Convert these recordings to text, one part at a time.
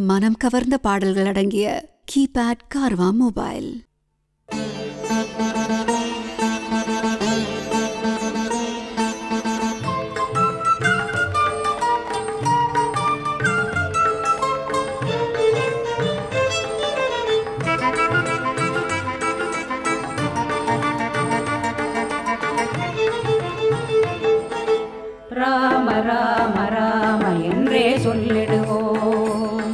மனம் கவர்ந்த பாடல்கள் அடங்கிய கீபேட் கார்வா மொபைல் ராம ராம ராம என்றே சொல்லிடுவோம்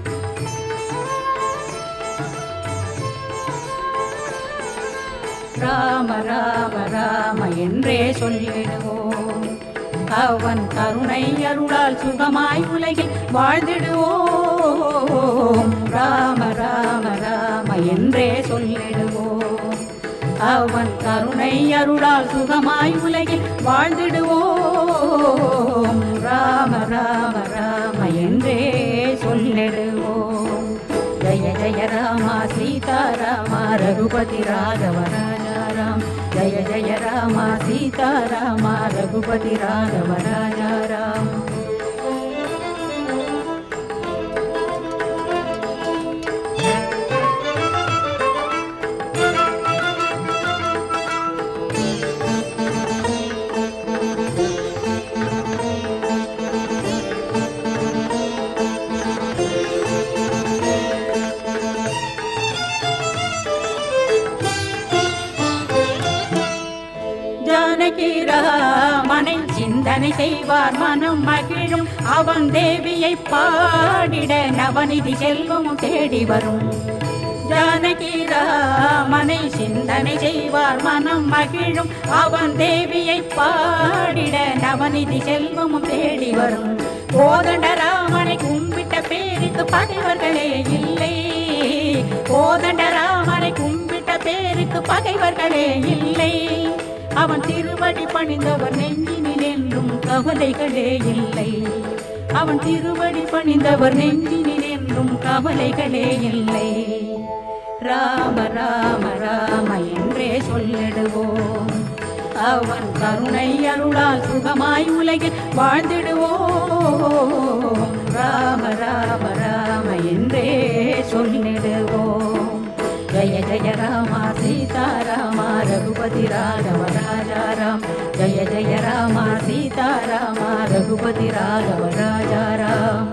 ராம ராம ராம என்றே சொல்லிடுவோம் அவன் கருணை அருளால் சுகமாய் உலகில் வாழ்ந்திடுவோம் ராம ராம ராம என்றே சொல்லிடுவோம் அவன் கருணை அருளால் சுகமாய் உலகில் வாழ்ந்திடுவோம் ராம ராம ராம என்றே சொல்லிடுவோம் ஜய ஜய ராமா சீதாராமா ரகுபதி ராகவ ராஜா ராம் ஜய ஜய ராமா சீதாராமா ரகுபதி ராகவ ராஜா ராம் ஜானகி ராமனை சிந்தனை செய்வார் மனம் மகிழும் அவன் தேவியை பாடிட நவநிதி செல்வமும் தேடி வரும் ஜானகி ராமனை சிந்தனை செய்வார் மனம் மகிழும் அவன் தேவியை பாடிட நவநிதி செல்வமும் தேடி வரும் கோதண்ட ராமனை கும்பிட்ட பேருக்கு பகைவர்களே இல்லை கோதண்ட ராமனை கும்பிட்ட பேருக்கு பகைவர்களே இல்லை அவன் திருவடி பணிந்தவர் நெஞ்சினில் என்றும் கவலைகளே இல்லை அவன் திருவடி பணிந்தவர் நெஞ்சினில் என்றும் கவலைகளே இல்லை ராம ராம ராம என்றே சொல்லிடுவோம் அவன் கருணை அருளால் சுகமாய் உலகில் வாழ்ந்திடுவோம் ராம ராம ராம என்றே சொல்லிடுவோம் ஜய ஜய ராமா சீதாராமா ரகுபதி ராகவ ராஜா ராம் ஜய ஜய ராமா சீதாராமா ரகுபதி ராகவ ராஜா ராம்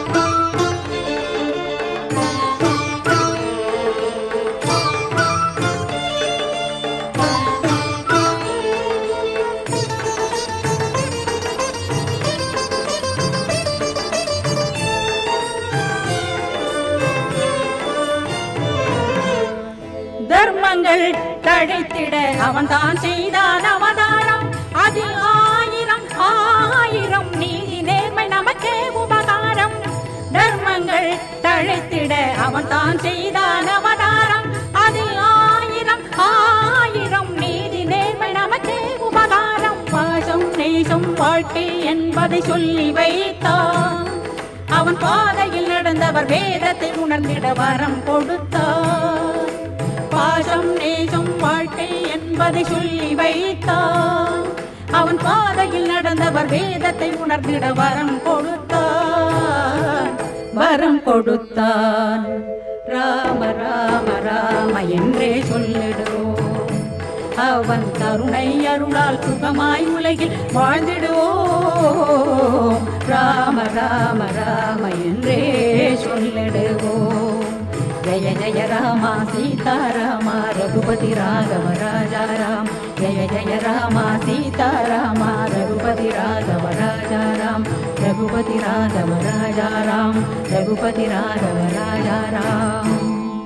தர்மங்கள் தழைத்திட அவன் தான் செய்தான் அவதாரம் அது ஆயிரம் ஆயிரம் நீதி நேர்மை நமக்கே உபகாரம் தர்மங்கள் தழைத்திட அவன் தான் செய்தான் அவதாரம் அது ஆயிரம் ஆயிரம் நீதி நேர்மை நமக்கே உபகாரம் பாசம் நேசம் வாழ்க்கை என்பதை சொல்லி வைத்தான் அவன் பாதையில் நடந்தவர் வேதத்தை உணர்ந்திட வரம் கொடுத்தார் பாசம் நேசம் வாழ்க்கை என்பதை சொல்லி வைத்தான் அவன் பாதையில் நடந்தவர் வேதத்தை உணர்ந்திட வரம் கொடுத்தான் வரம் கொடுத்தான் ராம ராம ராம என்றே சொல்லிடுவோம் அவன் கருணை அருளால் சுகமாய் உலகில் வாழ்ந்திடுவோம் ராம ராம ராம என்றே சொல்லிடுவோம் ஜய ஜய ராமா சீதாராமா ரகுபதி ராகவ ராஜா ராம் ஜய ஜய ராமா சீதாராமா ரகுபதி ராகவ ராஜா ராம் ரகுபதி ராகவ ராஜா ராம் ரகுபதி ராகவ ராஜா ராம்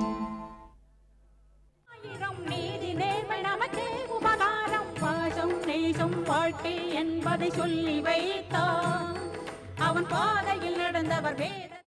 ஆயிரம் நீதி நேர்மை நமக்கே உபகாரம் பாசம் நேசம் வாழ்க்கை என்பதை சொல்லி வைத்தான் அவன் பாதையில் நடந்தவர் வேத